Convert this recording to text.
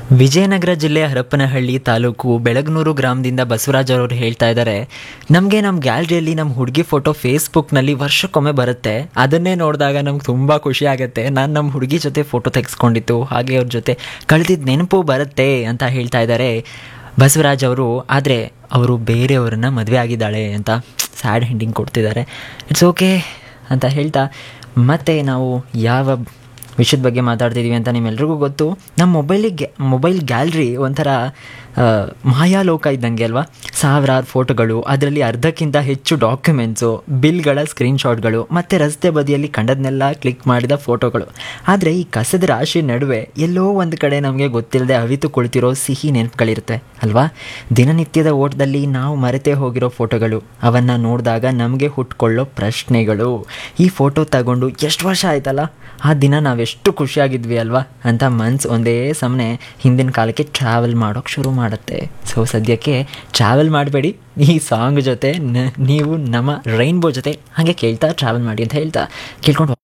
ವಿಜಯನಗರ ಜಿಲ್ಲೆಯ ಹರಪನಹಳ್ಳಿ ತಾಲೂಕು ಬೆಳಗನೂರು ಗ್ರಾಮದಿಂದ ಬಸವರಾಜ್ ಅವರು ಹೇಳ್ತಾ ಇದ್ದಾರೆ ನಮಗೆ ನಮ್ಮ ಗ್ಯಾಲರಿಯಲ್ಲಿ ನಮ್ಮ ಹುಡುಗಿ ಫೋಟೋ ಫೇಸ್ಬುಕ್ನಲ್ಲಿ ವರ್ಷಕ್ಕೊಮ್ಮೆ ಬರುತ್ತೆ ಅದನ್ನೇ ನೋಡಿದಾಗ ನಮ್ಗೆ ತುಂಬ ಖುಷಿ ಆಗುತ್ತೆ ನಾನು ನಮ್ಮ ಹುಡುಗಿ ಜೊತೆ ಫೋಟೋ ತೆಗೆಸ್ಕೊಂಡಿತ್ತು ಹಾಗೆ ಅವ್ರ ಜೊತೆ ಕಳೆದಿದ್ದ ನೆನಪು ಬರುತ್ತೆ ಅಂತ ಹೇಳ್ತಾ ಇದ್ದಾರೆ ಬಸವರಾಜ್ ಅವರು ಆದರೆ ಅವರು ಬೇರೆಯವ್ರನ್ನ ಮದುವೆ ಆಗಿದ್ದಾಳೆ ಅಂತ ಸ್ಯಾಡ್ ಹೆಂಡಿಂಗ್ ಕೊಡ್ತಿದ್ದಾರೆ ಇಟ್ಸ್ ಓಕೆ ಅಂತ ಹೇಳ್ತಾ ಮತ್ತೆ ನಾವು ಯಾವ ವಿಷಯದ ಬಗ್ಗೆ ಮಾತಾಡ್ತಿದ್ದೀವಿ ಅಂತ ನಿಮ್ಮೆಲ್ರಿಗೂ ಗೊತ್ತು ನಮ್ಮ ಮೊಬೈಲಿಗೆ ಮೊಬೈಲ್ ಗ್ಯಾಲ್ರಿ ಒಂಥರ ಆ, ಮಾಯಾಲೋಕ ಇದ್ದಂಗೆ ಅಲ್ವಾ ಸಾವಿರಾರು ಫೋಟೋಗಳು ಅದರಲ್ಲಿ ಅರ್ಧಕ್ಕಿಂತ ಹೆಚ್ಚು ಡಾಕ್ಯುಮೆಂಟ್ಸು ಬಿಲ್ಗಳ ಸ್ಕ್ರೀನ್ಶಾಟ್ಗಳು ಮತ್ತು ರಸ್ತೆ ಬದಿಯಲ್ಲಿ ಕಂಡದನ್ನೆಲ್ಲ ಕ್ಲಿಕ್ ಮಾಡಿದ ಫೋಟೋಗಳು ಆದರೆ ಈ ಕಸದ ರಾಶಿ ನಡುವೆ ಎಲ್ಲೋ ಒಂದು ಕಡೆ ನಮಗೆ ಗೊತ್ತಿಲ್ಲದೆ ಅವಿತು ಕುಳಿತಿರೋ ಸಿಹಿ ನೆನಪುಗಳಿರುತ್ತೆ ಅಲ್ವಾ ದಿನನಿತ್ಯದ ಓಟದಲ್ಲಿ ನಾವು ಮರೆತೇ ಹೋಗಿರೋ ಫೋಟೋಗಳು ಅವನ್ನು ನೋಡಿದಾಗ ನಮಗೆ ಹುಟ್ಕೊಳ್ಳೋ ಪ್ರಶ್ನೆಗಳು ಈ ಫೋಟೋ ತಗೊಂಡು ಎಷ್ಟು ವರ್ಷ ಆಯ್ತಲ್ಲ ಆ ದಿನ ನಾವೆಷ್ಟು ಖುಷಿಯಾಗಿದ್ವಿ ಅಲ್ವಾ ಅಂತ ಮನ್ಸು ಒಂದೇ ಸಮನೆ ಹಿಂದಿನ ಕಾಲಕ್ಕೆ ಟ್ರಾವೆಲ್ ಮಾಡೋಕ್ಕೆ ಶುರು ಮಾಡುತ್ತೆ ಸೊ ಸದ್ಯಕ್ಕೆ ಟ್ರಾವೆಲ್ ಮಾಡಬೇಡಿ ಈ ಸಾಂಗ್ ಜೊತೆ ನ- ನೀವು ನಮ್ಮ ರೈನ್ಬೋ ಜೊತೆ ಹಾಗೆ ಕೇಳ್ತಾ ಟ್ರಾವೆಲ್ ಮಾಡಿ ಅಂತ ಹೇಳ್ತಾ ಕೇಳ್ಕೊಂಡು